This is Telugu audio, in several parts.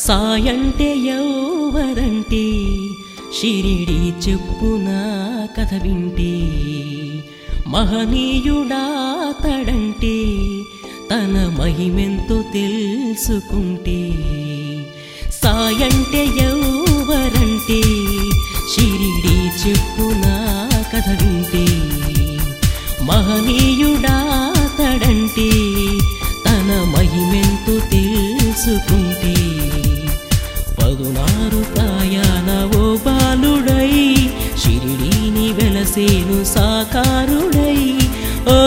సాయంటే ఎవరంటే షిరిడి చెప్పున కథ వింటే మహనీయుడా తడంటే తన మహిమెంతో తెలుసుకుంటే సాయంటే ఎవరంటే షిరిడి చెప్పున కథ వింటే మహనీయుడా తడంటే తన మహిమెంతో తెలుసుకుంటే పదునారు ప్రాయాన ఓ బాలుడై షిరిడీని వెలసేను సాకారుడై ఓ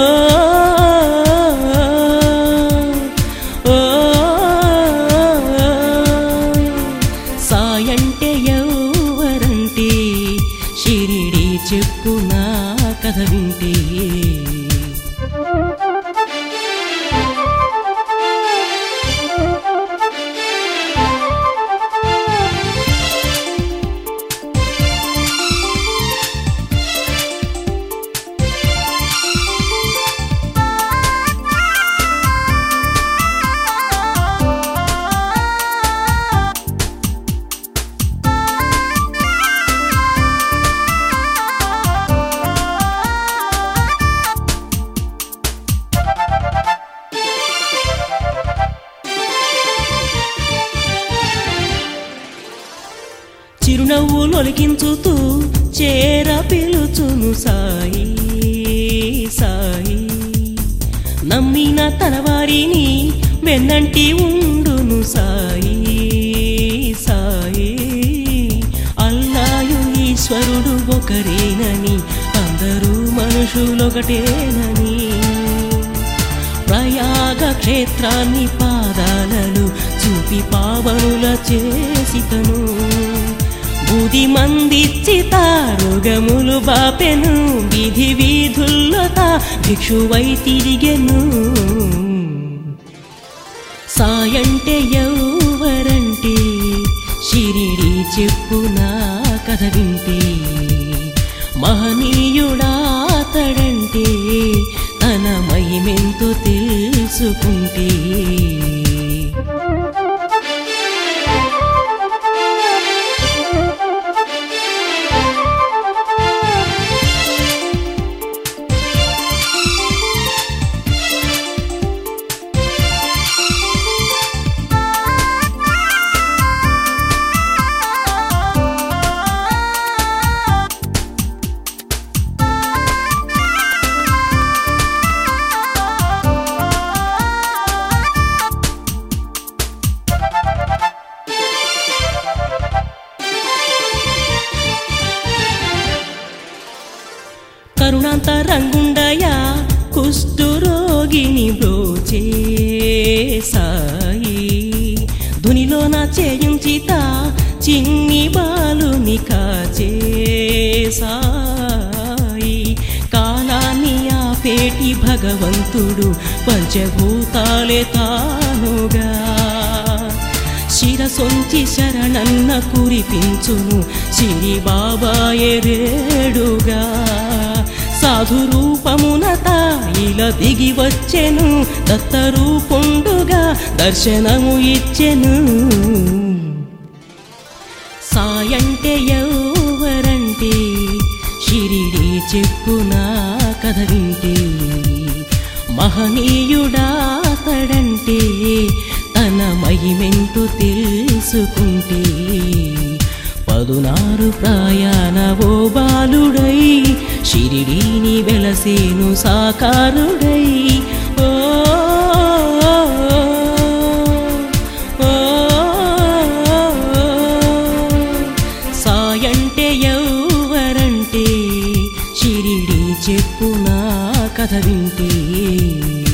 ఓ సాయంటే ఎవరంటే షిరిడి చెప్పున కథ వింటే చిరునవ్వులొలికించుతూ చేర పిలుచును సాయి సాయి నమ్మిన తన వారిని వెన్నంటి ఉండును సాయి సాయి అల్లాయు ఈశ్వరుడు ఒకరేనని అందరూ మనుషులొకటేనని ప్రయాగ క్షేత్రాన్ని పాదాలలో చూపి పావనుల చేసితను బుది మందిచ్చి తారుగములు బాపెను విధి వీధుల్లో తా భిక్షువై తిరిగెను సాయంటే ఎవరంటే షిరిడి చెప్పున కథ వింటే మహనీయుడా తడంటే తన మహిమెంతో తెలుసుకుంటే కరుణాంతరంగుండయా కుష్ఠురోగిని బ్రోచే సాయి ధునిలోన చేయుంచిత చిన్ని బాలుని కాచే సాయి కాలాన్ని ఆపేటి భగవంతుడు పంచభూతాలే తానుగా శిరసొంచి శరణన్న కురిపించును సిరి బాబాయే రేడుగా సాధు రూపమున తాయిల దిగి వచ్చెను దత్త రూపుండుగా దర్శనము ఇచ్చెను సాయంటే ఎవరంటే షిరిడి చెప్పున కథ వింటే మహనీయుడా తడంటే తన మహిమెంతో తెలుసుకుంటే పదునారు ప్రాయాన ఓ బాలుడై షిరిడీని వెలసేను సాకారుడై ఓ ఓ, సాయంటే ఎవరంటే షిరిడి చెప్పున కథ వింటే